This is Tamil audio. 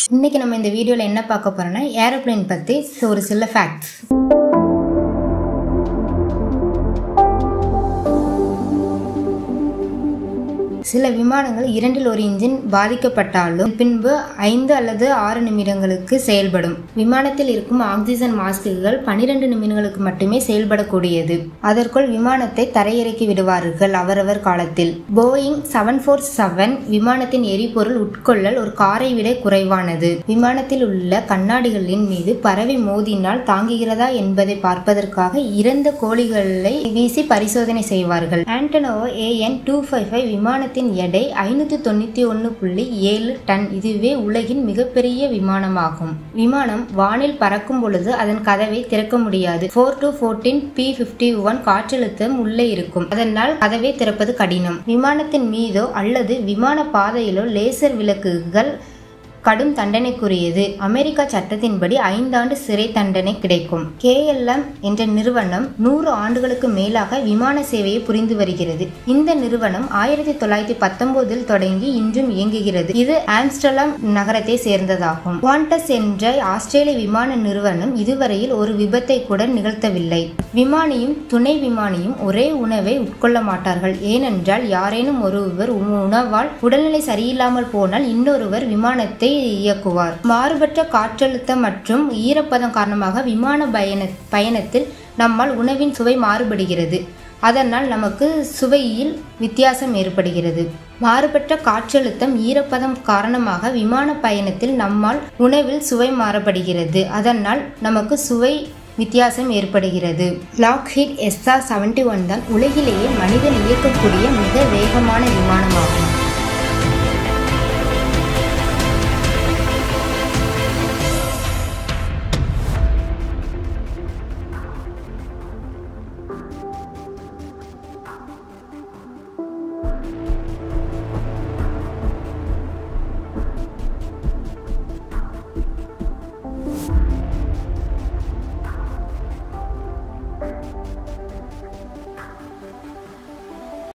இன்னைக்கு நம்ம இந்த வீடியோவில் என்ன பார்க்க போறோம்னா ஏரோப்ளேன் பற்றி ஒரு சில ஃபேக்ட்ஸ் சில விமானங்கள் இரண்டில் ஒரு இன்ஜின் பாதிக்கப்பட்டாலும் பின்பு ஐந்து அல்லது ஆறு நிமிடங்களுக்கு செயல்படும் விமானத்தில் இருக்கும் ஆக்சிஜன் மாஸ்குகள் பனிரெண்டு நிமிடங்களுக்கு மட்டுமே செயல்படக்கூடியது அதற்குள் விமானத்தை தரையிறக்கி விடுவார்கள் அவரவர் காலத்தில் போயிங் செவன் ஃபோர் செவன் விமானத்தின் எரிபொருள் உட்கொள்ளல் ஒரு காரை விட குறைவானது விமானத்தில் உள்ள கண்ணாடிகளின் மீது பறவை மோதினால் தாங்குகிறதா என்பதை பார்ப்பதற்காக இறந்த கோழிகளை வீசி பரிசோதனை செய்வார்கள் ஆண்டனோவோ ஏஎன் டூ ஃபைவ் ஃபைவ் விமானத்தின் எடை ஐநூத்தி தொண்ணூத்தி ஒன்று புள்ளி ஏழு டன் இதுவே உலகின் மிகப்பெரிய விமானமாகும் விமானம் வானில் பறக்கும் பொழுது அதன் கதவை திறக்க முடியாது four to fourteen P fifty one காற்றழுத்தம் உள்ளே இருக்கும் அதனால் கதவை திறப்பது கடினம் விமானத்தின் மீதோ அல்லது விமான பாதையிலோ லேசர் விளக்குகள் கடும் தண்டனைக்குரியது அமெரிக்கா சட்டத்தின்படி ஐந்தாண்டு சிறை தண்டனை கிடைக்கும் கேஎல்எம் என்ற நிறுவனம் நூறு ஆண்டுகளுக்கு மேலாக விமான சேவையை புரிந்து வருகிறது இந்த நிறுவனம் ஆயிரத்தி தொள்ளாயிரத்தி பத்தொன்பதில் தொடங்கி இன்றும் இயங்குகிறது இது ஆம்ஸ்டர்லாம் நகரத்தை சேர்ந்ததாகும் குவாண்டஸ் என்ற ஆஸ்திரேலிய விமான நிறுவனம் இதுவரையில் ஒரு விபத்தை கூட நிகழ்த்தவில்லை விமானியும் துணை விமானியும் ஒரே உணவை உட்கொள்ள மாட்டார்கள் ஏனென்றால் யாரேனும் ஒருவர் உணவால் உடல்நிலை சரியில்லாமல் போனால் இன்னொருவர் விமானத்தை இயக்குவார் மாறுபட்ட காற்றழுத்தம் மற்றும் ஈரப்பதம் காரணமாக விமான பயண பயணத்தில் நம்மால் உணவின் சுவை மாறுபடுகிறது அதனால் நமக்கு சுவையில் வித்தியாசம் ஏற்படுகிறது மாறுபட்ட காற்றழுத்தம் ஈரப்பதம் காரணமாக விமான பயணத்தில் நம்மால் உணவில் சுவை மாறுபடுகிறது அதனால் நமக்கு சுவை வித்தியாசம் ஏற்படுகிறது லாக்ஹீட் எஸ்ஆர் செவன்டி ஒன் தான் உலகிலேயே மனிதன் இயக்கக்கூடிய மிக வேகமான விமானமாகும்